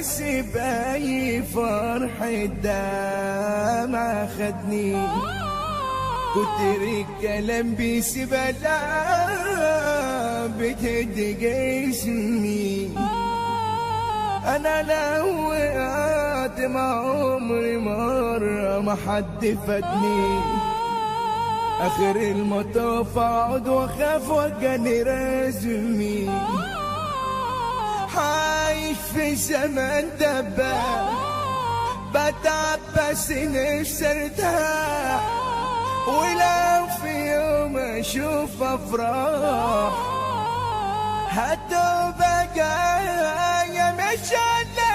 احس باي فرح الدمع خدني كتر الكلام بيسيب لا بتهد جسمي انا لو وقعت مع عمري مرة ما حد فادني اخر المطاف اقعد واخاف وجاني رزمي عايش في زمان دبا بتعب بس نفسي ارتاح ولو في يوم اشوف افراح هتبقى جاية مش على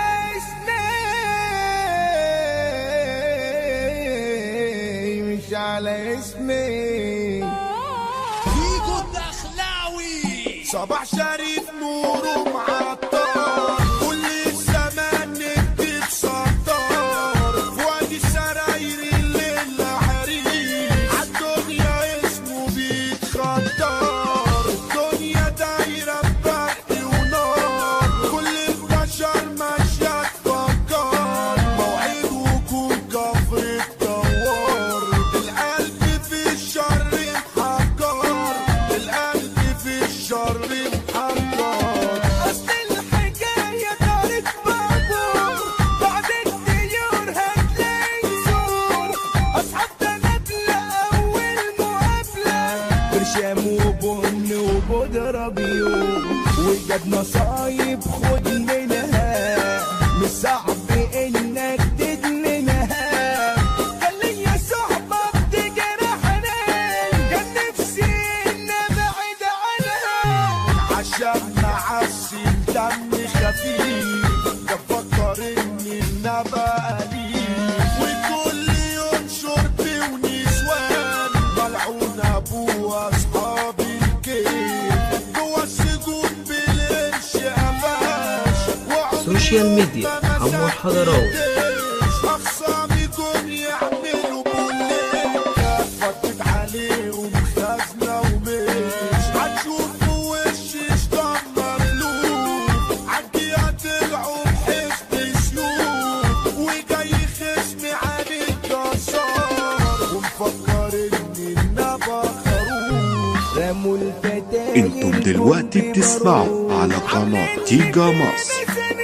اسمي مش على اسمي فيجو الدخلاوي صباح شريف نوره معطر كل الزمان نكتب سطار في وادي السراير الليل حريق عالدنيا اسمه بيتخطر الدنيا دايرة ببرق ونار كل البشر ماشية تفكر موعد وجود كفر الدوار القلب في الشر محجر القلب في الشر محجر اصل الحكاية دارت بابور بعد الديور هتلاقي زور اصحاب تنادلة اول مقابلة برشام وبن وبودرة بيوم وجاب نصايب خد منها مش صعب انك تدمنها كان ليا صحبة بتجرحني كان نفسي ان ابعد عنها عشان معسل دم خفيف بفكر اني النبى قليل وكل يوم شرب ونسوان ملعون ابوه اصحاب الكيف جوا السجون بالقرش قفاش وعمري سوشيال ميديا ما عمو مسكت الحضراوي. الجيش. اخصامي جم يعملوا بوليكا فتت عليهم خزنه ومش هتشوفوا وشي شطان مملوك عندي هتلعوا بحزب سيوف وجاي خصمي عليك جسار ومفكر اني النبى خروف رموا الفتاة انتم دلوقتي بتسمعوا على قناة تيجا مصر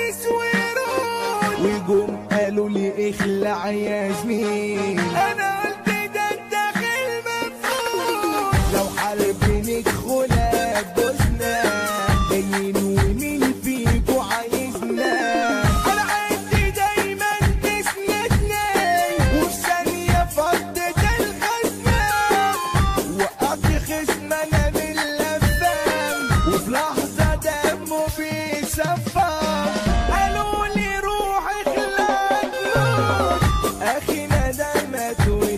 ويجوم قالوا لي اخلع يا زميل انا قلت ده الداخل مفروض لو حرب ندخلها بوزنا جايين ومين فيكو عايزنا انا عندي دايما تسندني وفي ثانية فضت الخزنة وقفت خصم انا باللفان وفي لحظة دمه بيصفر قالوا لي روح اخلع الموت اخي ندمت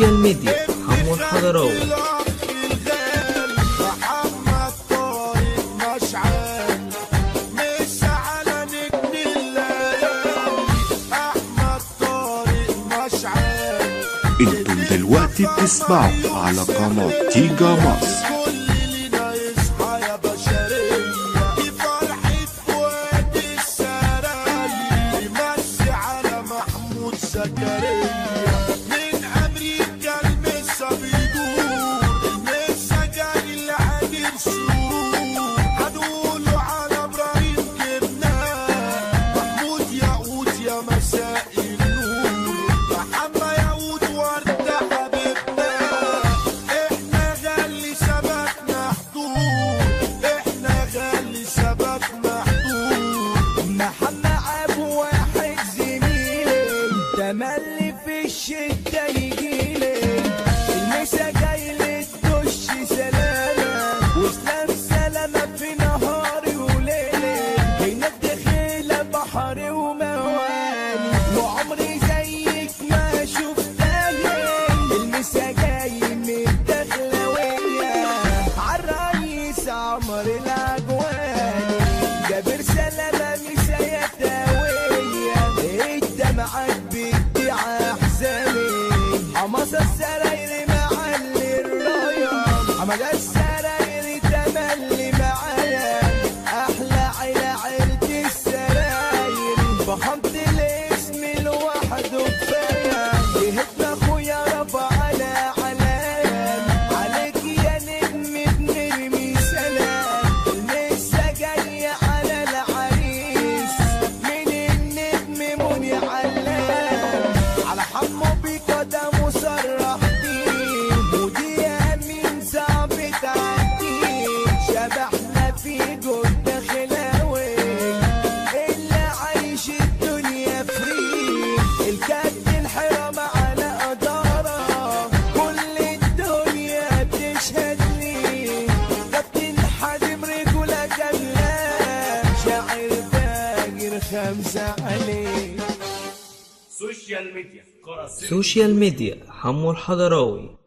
سوشيال ميديا حمو الحضراوي الأخ الغالي محمد طارق مشعل مش على نجم الليالي أحمد طارق مشعل انتم دلوقتي بتسمعوا على قناة تيجا مصر كل لينا يصحى يا بشرية دي فرحة فؤاد السراي يمسي على محمود زكريا من أمريكا المسا بيدور المسا جاي العجل سرور هنقوله على إبراهيم جبناه محمود ياقوت يا مساء النور محمد ياقوت وردة حبيبنا احنا غالي سبقنا حدود احنا غالي سبقنا حدود محمد ابو واحد زميلي تملي في الشدة يجيلي المسا جاي للدش سلامة وسلام سلامة في نهاري وليلي هناك دخيلة بحري ومواني وعمري زيك ما شفتها المسا جاي من الدخلوية عالرئيس عمر العجواني جابر سلامة مسيتاوية الدمعات بتدعى أحزاني حماس السراير معلي الراية حمد السراير تملي معايا أحلى عيلة عيلة السراير فخمت الاسم لوحده كفاية جهتنا أخويا رفع على علام عليك يا نجم بنرمي سلام المسا جاية على العريس من النجم مني علام على حمو بيكا ده مصرح بيه ودي أمين صعب تعدي شبحنا في جد خلاوي اللي عايش الدنيا فري الكد الحرام على قدارة كل الدنيا بتشهد لي كابتن حازم رجولة جلال شاعر فاجر خمسة عليه سوشيال ميديا حمو الحضراوي